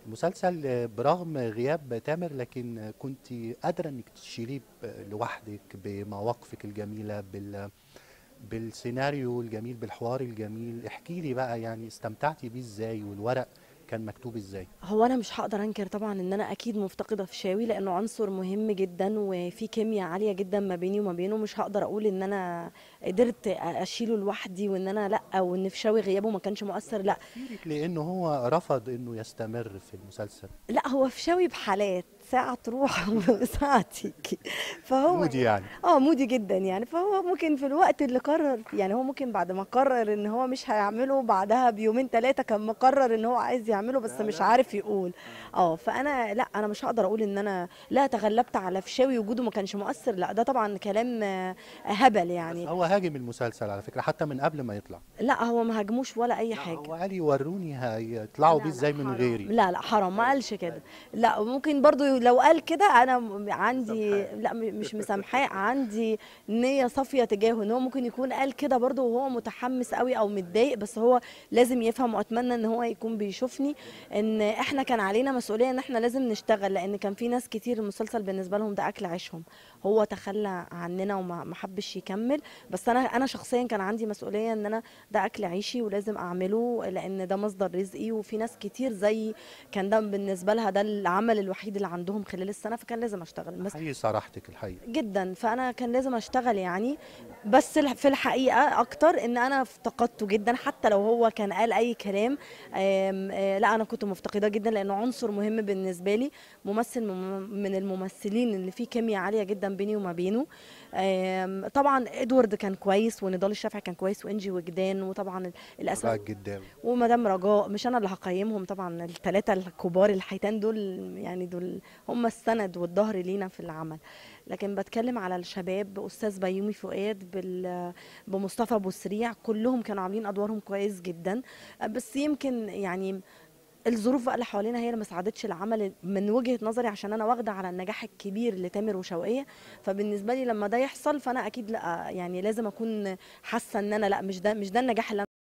المسلسل برغم غياب تامر لكن كنت قادرة انك تشيليه ب- لوحدك بمواقفك الجميلة بال بالسيناريو الجميل بالحوار الجميل احكي لي بقى يعني استمتعتي بيه ازاي والورق كان مكتوب ازاي هو انا مش هقدر انكر طبعا ان انا اكيد مفتقده فيشاوي لانه عنصر مهم جدا وفي كيمياء عاليه جدا ما بيني وما بينه مش هقدر اقول ان انا قدرت اشيله لوحدي وان انا لا وان فيشاوي غيابه ما كانش مؤثر لا تفكيرك لانه هو رفض انه يستمر في المسلسل لا هو فيشاوي بحالات ساعة تروح وساعة تيجي فهو مودي يعني اه مودي جدا يعني فهو ممكن في الوقت اللي قرر يعني هو ممكن بعد ما قرر ان هو مش هيعمله بعدها بيومين ثلاثة كان مقرر ان هو عايز يعمله بس مش عارف يقول اه فانا لا انا مش هقدر اقول ان انا لا تغلبت على فيشاوي وجوده ما كانش مؤثر لا ده طبعا كلام آه، هبل يعني هو هاجم المسلسل على فكرة حتى من قبل ما يطلع لا هو ما هاجموش ولا اي لا حاجة هو قال يوروني هيطلعوا لا بيه لا ازاي من حرام. غيري لا لا حرام ما قالش كده لا ممكن برضو لو قال كده انا م- عندي لا م- مش مسامحاه عندي نية صافية تجاهه ان هو ممكن يكون قال كده برضو وهو متحمس قوي او متضايق بس هو لازم يفهم واتمنى ان هو يكون بيشوفني ان احنا كان علينا مسؤولية ان احنا لازم نشتغل لان كان في ناس كتير المسلسل بالنسبة لهم ده اكل عيشهم هو تخلى عننا وما ما حبش يكمل بس انا انا شخصيا كان عندي مسؤولية ان انا ده اكل عيشي ولازم اعمله لان ده مصدر رزقي وفي ناس كتير زي كان ده بالنسبه لها ده العمل الوحيد اللي عندهم خلال السنه فكان لازم اشتغل بس حقيقي صراحتك الحقيقة جدا فانا كان لازم اشتغل يعني بس الح- في الحقيقه اكتر ان انا افتقدته جدا حتى لو هو كان قال اي كلام آم، آه، لا انا كنت مفتقده جدا لانه عنصر مهم بالنسبه لي ممثل مم- من الممثلين اللي فيه كيمياء عاليه جدا بيني وما بينه آم، طبعا ادوارد كان كويس ونضال الشافعي كان كويس وانجي وجدان وطبعا ال- الاسماء رجاء الجداوي ومدام رجاء مش انا اللي هقيمهم طبعا الثلاثه الكبار الحيتان دول يعني دول هم السند والظهر لينا في العمل لكن بتكلم على الشباب استاذ بيومي فؤاد بال- بمصطفى ابو سريع كلهم كانوا عاملين ادوارهم كويس جدا بس يمكن يعني الظروف بقى اللي حوالينا هي اللي ما ساعدتش العمل من وجهة نظري عشان انا واخده على النجاح الكبير لتامر وشوقية فبالنسبه لي لما ده يحصل فانا اكيد لا يعني لازم اكون حاسه ان انا لا مش ده مش ده النجاح اللي